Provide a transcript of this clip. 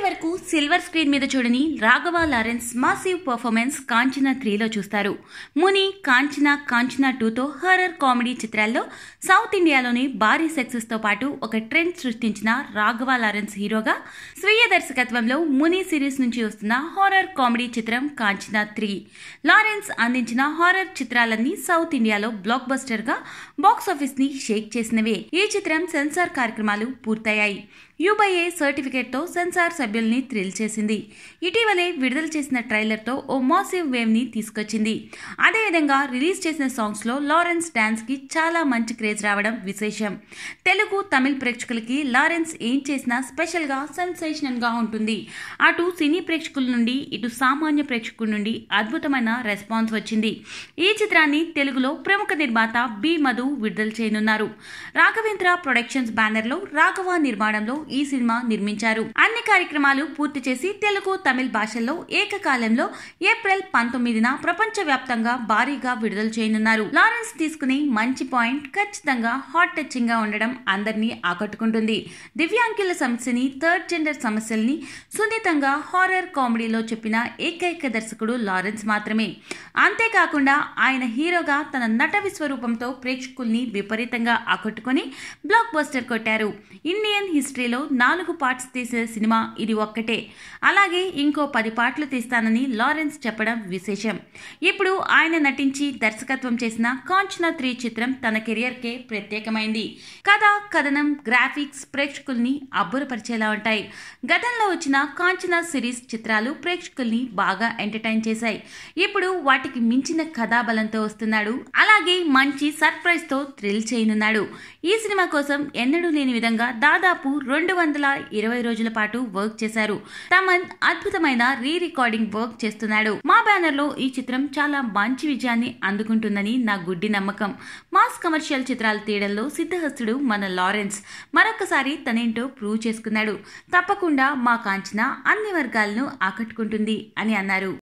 వరకు silver screen మీద చూడని రాఘవ లారెన్స్ మాసివ్ పర్ఫార్మెన్స్ కాంచన త్రీలో చూస్తారు ముని కాంచన కాంచన టూతో హర్రర్ కామెడీ చిత్రాల్లో సౌత్ ఇండియాలోని భారీ సక్సెస్ తో పాటు ఒక ట్రెండ్ సృష్టించిన రాఘవ లారెన్స్ హీరోగా స్వీయ దర్శకత్వంలో ముని సిరీస్ నుంచి వస్తున్న హారర్ కామెడీ చిత్రం కాంచన త్రీ లారెన్స్ అందించిన హారర్ చిత్రాలన్నీ సౌత్ ఇండియాలో బ్లాక్ బస్టర్ గా బాక్స్ ఆఫీస్ ని షేక్ చేసినవే ఈ చిత్రం సెన్సార్ కార్యక్రమాలు పూర్తయ్యాయి యూబైఏ సర్టిఫికేట్ తో సెన్సార్ సభ్యుల్ని థ్రిల్ చేసింది ఇటీవలే విడుదల చేసిన ట్రైలర్ తో ఓ మాసివ్ వేవ్ ని తీసుకొచ్చింది అదేవిధంగా రిలీజ్ చేసిన సాంగ్స్ లో లారెన్స్ డాన్స్ కి చాలా మంచి క్రేజ్ రావడం విశేషం తెలుగు తమిళ ప్రేక్షకులకి లారెన్స్ ఏం చేసినా స్పెషల్ గా సెన్సేషనల్ గా ఉంటుంది అటు సినీ ప్రేక్షకుల నుండి ఇటు సామాన్య ప్రేక్షకుల నుండి అద్భుతమైన రెస్పాన్స్ వచ్చింది ఈ చిత్రాన్ని తెలుగులో ప్రముఖ నిర్మాత బి మధు విడుదల చేయనున్నారు రాఘవేంద్ర ప్రొడక్షన్స్ బ్యానర్ లో రాఘవ నిర్మాణంలో ఈ సినిమా నిర్మించారు అన్ని కార్యక్రమాలు పూర్తి చేసి తెలుగు తమిళ భాషల్లో ఏకకాలంలో ఏప్రిల్ పంతొమ్మిదిన ప్రపంచ వ్యాప్తంగా భారీగా విడుదల చేయనున్నారు లారెన్స్ తీసుకునే మంచి పాయింట్ ఖచ్చితంగా హాట్ టచింగ్ గా ఉండడం అందరినీ ఆకట్టుకుంటుంది దివ్యాంగుల సమస్యని థర్డ్ జెండర్ సమస్యల్ని సున్నితంగా హారర్ కామెడీలో చెప్పిన ఏకైక దర్శకుడు లారెన్స్ మాత్రమే అంతేకాకుండా ఆయన హీరోగా తన నట విశ్వరూపంతో ప్రేక్షకుల్ని విపరీతంగా ఆకట్టుకొని బ్లాక్ బస్టర్ కొట్టారు ఇండియన్ హిస్టరీలో నాలుగు పార్ట్స్ తీసే సినిమా ఇది ఒక్కటే అలాగే ఇంకో పది పాటలు తీస్తానని లారెన్స్ చెప్పడం విశేషం ఇప్పుడు ఆయన నటించి దర్శకత్వం చేసిన కాంచన త్రీ చిత్రం తన కెరియర్కే ప్రత్యేకమైంది కథ కథనం గ్రాఫిక్స్ ప్రేక్షకుల్ని అబ్బురపరిచేలా ఉంటాయి గతంలో వచ్చిన కాంచన సిరీస్ చిత్రాలు ప్రేక్షకుల్ని బాగా ఎంటర్టైన్ చేశాయి ఇప్పుడు వాటికి మించిన కథాబలంతో వస్తున్నాడు అలాగే మంచి సర్ప్రైజ్ తో థ్రిల్ చేయనున్నాడు ఈ సినిమా కోసం ఎన్నడూ లేని విధంగా దాదాపు రెండు వందల ఇరవై రోజుల పాటు వర్క్ చేశారు తమన్ అద్భుతమైన రీ రికార్డింగ్ వర్క్ చేస్తున్నాడు మా బ్యానర్ లో ఈ చిత్రం చాలా మంచి విజయాన్ని అందుకుంటుందని నా గుడ్డి నమ్మకం మాస్ కమర్షియల్ చిత్రాలు తీయడంలో సిద్ధహస్తుడు మన లారెన్స్ మరొకసారి తనేంటో ప్రూవ్ చేసుకున్నాడు తప్పకుండా మా కాంచన అన్ని వర్గాలను ఆకట్టుకుంటుంది అని అన్నారు